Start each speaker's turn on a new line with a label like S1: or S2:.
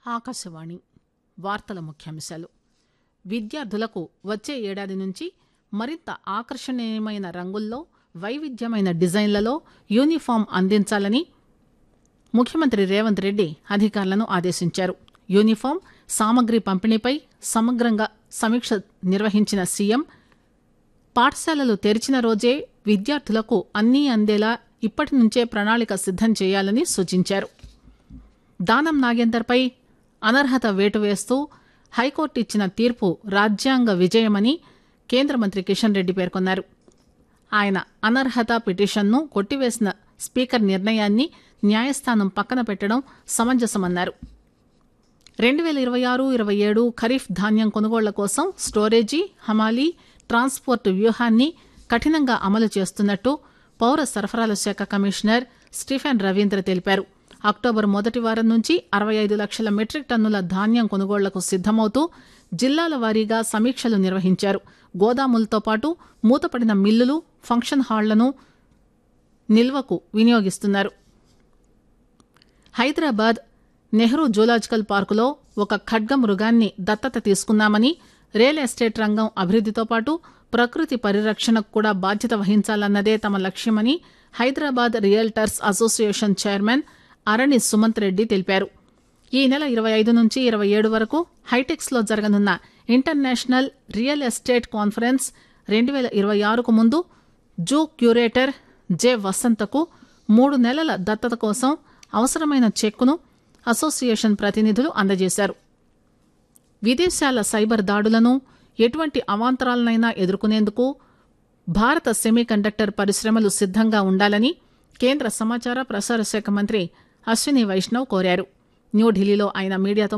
S1: ఆకాశవాణి వార్తల ముఖ్యాంశాలు విద్యార్థులకు వచ్చే ఏడాది నుంచి మరింత ఆకర్షణీయమైన రంగుల్లో వైవిధ్యమైన డిజైన్లలో యూనిఫామ్ అందించాలని ముఖ్యమంత్రి రేవంత్ రెడ్డి అధికారులను ఆదేశించారు యూనిఫామ్ సామగ్రి పంపిణీపై సమగ్రంగా సమీక్ష నిర్వహించిన సీఎం పాఠశాలలు తెరిచిన రోజే విద్యార్థులకు అన్నీ అందేలా ఇప్పటి నుంచే ప్రణాళిక సిద్దం చేయాలని సూచించారు దానం నాగేందర్పై అనర్హత వేటు వేస్తూ హైకోర్టు ఇచ్చిన తీర్పు రాజ్యాంగ విజయమని కేంద్ర మంత్రి కిషన్ రెడ్డి పేర్కొన్నారు ఆయన అనర్హత పిటిషన్ను కొట్టివేసిన స్పీకర్ నిర్ణయాన్ని న్యాయస్థానం పక్కన పెట్టడం సమంజసమన్నారు రెండు వేల ఇరవై ఆరు ఇరవై ఏడు ఖరీఫ్ ధాన్యం కొనుగోళ్ల కోసం స్టోరేజీ హమాలీ ట్రాన్స్పోర్ట్ వ్యూహాన్ని కఠినంగా అమలు చేస్తున్నట్టు పౌర సరఫరాల శాఖ కమిషనర్ స్టీఫెన్ రవీంద్ర తెలిపారు అక్టోబర్ మొదటి వారం నుంచి అరవై ఐదు లక్షల మెట్రిక్ టన్నుల ధాన్యం కొనుగోళ్లకు సిద్దమవుతూ జిల్లాల వారీగా సమీక్షలు నిర్వహించారు గోదాములతో పాటు మూతపడిన మిల్లులు ఫంక్షన్ హాళ్లను నిల్వకు వినియోగిస్తున్నారు హైదరాబాద్ నెహ్రూ జూలాజికల్ పార్కులో ఒక ఖడ్గ మృగాన్ని దత్తత తీసుకున్నామని రియల్ ఎస్టేట్ రంగం అభివృద్దితో పాటు ప్రకృతి పరిరక్షణకు కూడా బాధ్యత వహించాలన్నదే తమ లక్ష్యమని Hyderabad realtors association chairman Arani Sumanth Reddy తెలిపారు ఈ నెల ఇరవై ఐదు నుంచి ఇరవై ఏడు వరకు హైటెక్స్ లో జరగనున్న ఇంటర్నేషనల్ రియల్ ఎస్టేట్ కాన్ఫరెన్స్ రెండు వేల ఇరవై ఆరుకు ముందు జూ క్యూరేటర్ జె వసంతకు మూడు నెలల దత్తత కోసం అవసరమైన చెక్కును అసోసియేషన్ ప్రతినిధులు అందజేశారు విదేశాల సైబర్ దాడులను ఎటువంటి అవాంతరాలనైనా ఎదుర్కొనేందుకు భారత సెమీకండక్టర్ పరిశ్రమలు సిద్దంగా ఉండాలని కేంద్ర సమాచార ప్రసార శాఖ మంత్రి అశ్విని వైష్ణవ్ కోరారు న్యూఢిల్లీలో ఆయన మీడియాతో